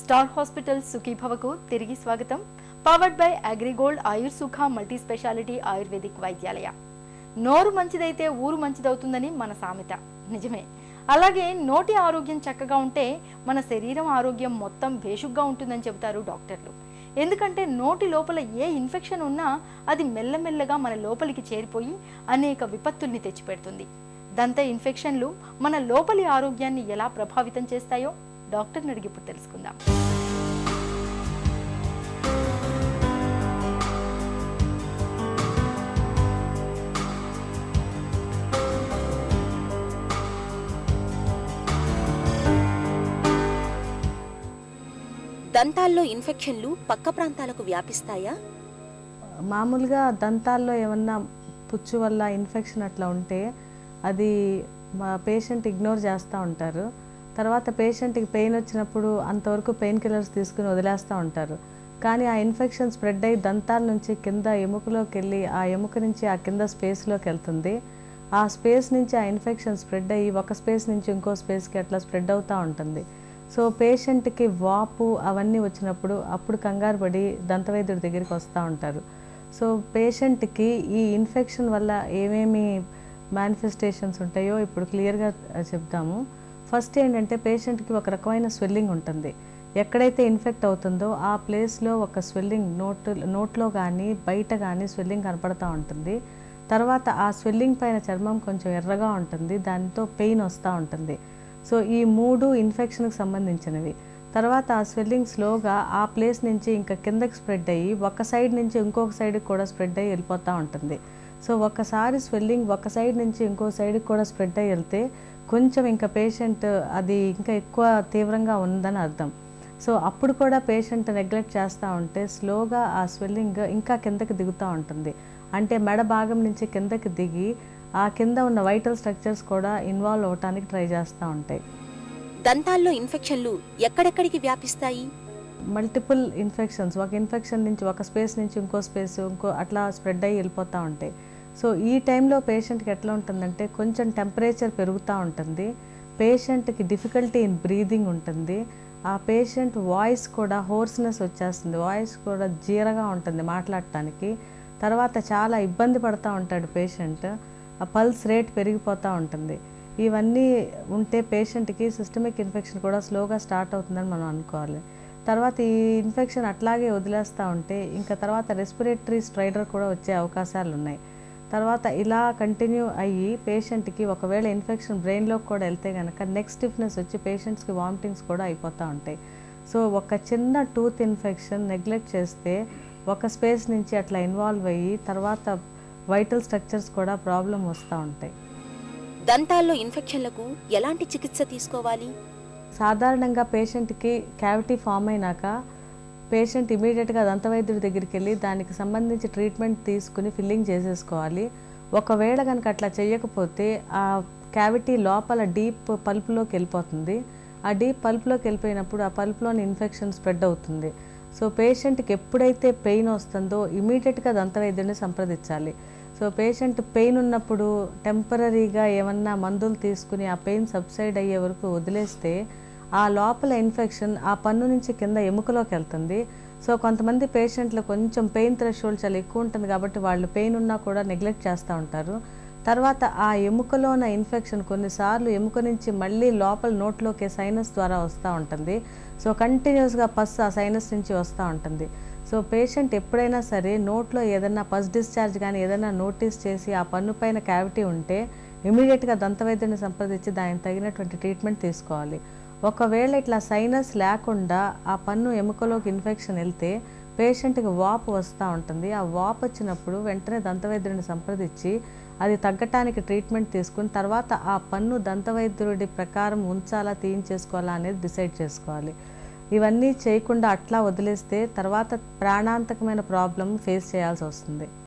star hospital సుఖీభవకు తిరిగి స్వాగతం powered by Agrigold Ayursukha multi speciality ayurvedic వైద్యాలయ నోరు మంచిదైతే ఊరు మంచిదవుతుందని మన సామెత నిజమే అలాగే నోటి ఆరోగ్యం చక్కగా ఉంటే మన శరీరం ఆరోగ్యం మొత్తం భేషుగ్గా ఉంటుందని చెబుతారు డాక్టర్లు ఎందుకంటే నోటి లోపల ఏ ఇన్ఫెక్షన్ ఉన్నా అది మెల్లమెల్లగా మన లోపలికి చేరిపోయి అనేక విపత్తుల్ని తెచ్చిపెడుతుంది దంత ఇన్ఫెక్షన్లు మన లోపలి ఆరోగ్యాన్ని ఎలా ప్రభావితం చేస్తాయో డాక్టర్ని అడిగి ఇప్పుడు తెలుసుకుందాం దంతాల్లో ఇన్ఫెక్షన్లు పక్క ప్రాంతాలకు వ్యాపిస్తాయా మామూలుగా దంతాల్లో ఏమన్నా పుచ్చు వల్ల ఇన్ఫెక్షన్ అట్లా ఉంటే అది మా పేషెంట్ ఇగ్నోర్ చేస్తూ ఉంటారు తర్వాత పేషెంట్కి పెయిన్ వచ్చినప్పుడు అంతవరకు పెయిన్ కిల్లర్స్ తీసుకుని వదిలేస్తూ ఉంటారు కానీ ఆ ఇన్ఫెక్షన్ స్ప్రెడ్ అయ్యి దంతాల నుంచి కింద ఎముకలోకి వెళ్ళి ఆ ఎముక నుంచి ఆ కింద స్పేస్లోకి వెళ్తుంది ఆ స్పేస్ నుంచి ఆ ఇన్ఫెక్షన్ స్ప్రెడ్ అయ్యి ఒక స్పేస్ నుంచి ఇంకో స్పేస్కి అట్లా స్ప్రెడ్ అవుతూ ఉంటుంది సో పేషెంట్కి వాపు అవన్నీ వచ్చినప్పుడు అప్పుడు కంగారు పడి దంతవైద్యుడి దగ్గరికి వస్తూ ఉంటారు సో పేషెంట్కి ఈ ఇన్ఫెక్షన్ వల్ల ఏమేమి మేనిఫెస్టేషన్స్ ఉంటాయో ఇప్పుడు క్లియర్గా చెప్తాము ఫస్ట్ ఏంటంటే పేషెంట్కి ఒక రకమైన స్వెల్లింగ్ ఉంటుంది ఎక్కడైతే ఇన్ఫెక్ట్ అవుతుందో ఆ ప్లేస్లో ఒక స్వెల్లింగ్ నోట్ నోట్లో కానీ బయట కానీ స్వెల్లింగ్ కనపడతా ఉంటుంది తర్వాత ఆ స్వెల్లింగ్ పైన చర్మం కొంచెం ఎర్రగా ఉంటుంది దాంతో పెయిన్ వస్తూ ఉంటుంది సో ఈ మూడు ఇన్ఫెక్షన్కి సంబంధించినవి తర్వాత ఆ స్వెల్లింగ్ స్లోగా ఆ ప్లేస్ నుంచి ఇంకా కిందకి స్ప్రెడ్ అయ్యి ఒక సైడ్ నుంచి ఇంకొక సైడ్కి కూడా స్ప్రెడ్ అయ్యి వెళ్ళిపోతూ ఉంటుంది సో ఒక్కసారి స్వెల్లింగ్ ఒక సైడ్ నుంచి ఇంకో సైడ్కి కూడా స్ప్రెడ్ అయ్యి వెళ్తే కొంచెం ఇంకా పేషెంట్ అది ఇంకా ఎక్కువ తీవ్రంగా ఉందని అర్థం సో అప్పుడు కూడా పేషెంట్ నెగ్లెక్ట్ చేస్తూ ఉంటే స్లోగా ఆ స్వెల్లింగ్ ఇంకా కిందకి దిగుతూ ఉంటుంది అంటే మెడ భాగం నుంచి కిందకి దిగి ఆ కింద ఉన్న వైటల్ స్ట్రక్చర్స్ కూడా ఇన్వాల్వ్ అవటానికి ట్రై చేస్తూ ఉంటాయి దంతాల్లో ఇన్ఫెక్షన్లు ఎక్కడెక్కడికి వ్యాపిస్తాయి మల్టిపుల్ ఇన్ఫెక్షన్స్ ఒక ఇన్ఫెక్షన్ నుంచి ఒక స్పేస్ నుంచి ఇంకో స్పేస్ ఇంకో అట్లా స్ప్రెడ్ అయ్యి వెళ్ళిపోతూ ఉంటాయి సో ఈ టైంలో పేషెంట్కి ఎట్లా ఉంటుందంటే కొంచెం టెంపరేచర్ పెరుగుతూ ఉంటుంది పేషెంట్కి డిఫికల్టీ ఇన్ బ్రీదింగ్ ఉంటుంది ఆ పేషెంట్ వాయిస్ కూడా హోర్స్నెస్ వచ్చేస్తుంది వాయిస్ కూడా జీరగా ఉంటుంది మాట్లాడటానికి తర్వాత చాలా ఇబ్బంది పడుతూ ఉంటాడు పేషెంట్ ఆ పల్స్ రేట్ పెరిగిపోతూ ఉంటుంది ఇవన్నీ ఉంటే పేషెంట్కి సిస్టమిక్ ఇన్ఫెక్షన్ కూడా స్లోగా స్టార్ట్ అవుతుందని మనం అనుకోవాలి తర్వాత ఈ ఇన్ఫెక్షన్ అట్లాగే వదిలేస్తూ ఉంటే ఇంకా తర్వాత రెస్పిరేటరీ స్ట్రైడర్ కూడా వచ్చే అవకాశాలు ఉన్నాయి తర్వాత ఇలా కంటిన్యూ అయ్యి పేషెంట్కి ఒకవేళ ఇన్ఫెక్షన్ బ్రెయిన్లోకి కూడా వెళ్తే కనుక నెక్ స్టిఫ్నెస్ వచ్చి పేషెంట్స్కి వామిటింగ్స్ కూడా అయిపోతూ ఉంటాయి సో ఒక చిన్న టూత్ ఇన్ఫెక్షన్ నెగ్లెక్ట్ చేస్తే ఒక స్పేస్ నుంచి అట్లా ఇన్వాల్వ్ అయ్యి తర్వాత వైటల్ స్ట్రక్చర్స్ కూడా ప్రాబ్లం వస్తూ ఉంటాయి దంతాల్లో ఇన్ఫెక్షన్లకు ఎలాంటి చికిత్స తీసుకోవాలి సాధారణంగా పేషెంట్కి క్యావిటీ ఫామ్ అయినాక పేషెంట్ ఇమీడియట్గా దంతవైద్యుడి దగ్గరికి వెళ్ళి దానికి సంబంధించి ట్రీట్మెంట్ తీసుకుని ఫిల్లింగ్ చేసేసుకోవాలి ఒకవేళ కనుక అట్లా చేయకపోతే ఆ క్యావిటీ లోపల డీప్ పల్పులోకి వెళ్ళిపోతుంది ఆ డీప్ పల్పులోకి వెళ్ళిపోయినప్పుడు ఆ పల్పులోని ఇన్ఫెక్షన్ స్ప్రెడ్ అవుతుంది సో పేషెంట్కి ఎప్పుడైతే పెయిన్ వస్తుందో ఇమీడియట్గా దంతవైద్యుడిని సంప్రదించాలి సో పేషెంట్ పెయిన్ ఉన్నప్పుడు టెంపరీగా ఏమన్నా మందులు తీసుకుని ఆ పెయిన్ సబ్సైడ్ అయ్యే వరకు వదిలేస్తే ఆ లోపల ఇన్ఫెక్షన్ ఆ పన్ను నుంచి కింద ఎముకలోకి వెళ్తుంది సో కొంతమంది పేషెంట్లు కొంచెం పెయిన్ థ్రెషోల్డ్ చాలా ఎక్కువ ఉంటుంది కాబట్టి వాళ్ళు పెయిన్ ఉన్నా కూడా నెగ్లెక్ట్ చేస్తూ ఉంటారు తర్వాత ఆ ఎముకలో ఉన్న ఇన్ఫెక్షన్ కొన్నిసార్లు ఎముక నుంచి మళ్ళీ లోపల నోట్లోకి సైనస్ ద్వారా వస్తూ ఉంటుంది సో కంటిన్యూస్గా పస్ ఆ సైనస్ నుంచి వస్తూ ఉంటుంది సో పేషెంట్ ఎప్పుడైనా సరే నోట్లో ఏదైనా పస్ డిశ్చార్జ్ కానీ ఏదైనా నోటీస్ చేసి ఆ పన్ను పైన క్యావిటీ ఉంటే ఇమీడియట్గా దంతవైద్యుని సంప్రదించి దానికి తగినటువంటి ట్రీట్మెంట్ తీసుకోవాలి ఒకవేళ ఇట్లా సైనస్ లేకుండా ఆ పన్ను ఎముకలోకి ఇన్ఫెక్షన్ వెళ్తే పేషెంట్కి వాపు వస్తూ ఉంటుంది ఆ వాపు వచ్చినప్పుడు వెంటనే దంతవైద్యుడిని సంప్రదించి అది తగ్గటానికి ట్రీట్మెంట్ తీసుకుని తర్వాత ఆ పన్ను దంతవైద్యుడి ప్రకారం ఉంచాలా తీయించేసుకోవాలా అనేది డిసైడ్ చేసుకోవాలి ఇవన్నీ చేయకుండా అట్లా వదిలేస్తే తర్వాత ప్రాణాంతకమైన ప్రాబ్లం ఫేస్ చేయాల్సి వస్తుంది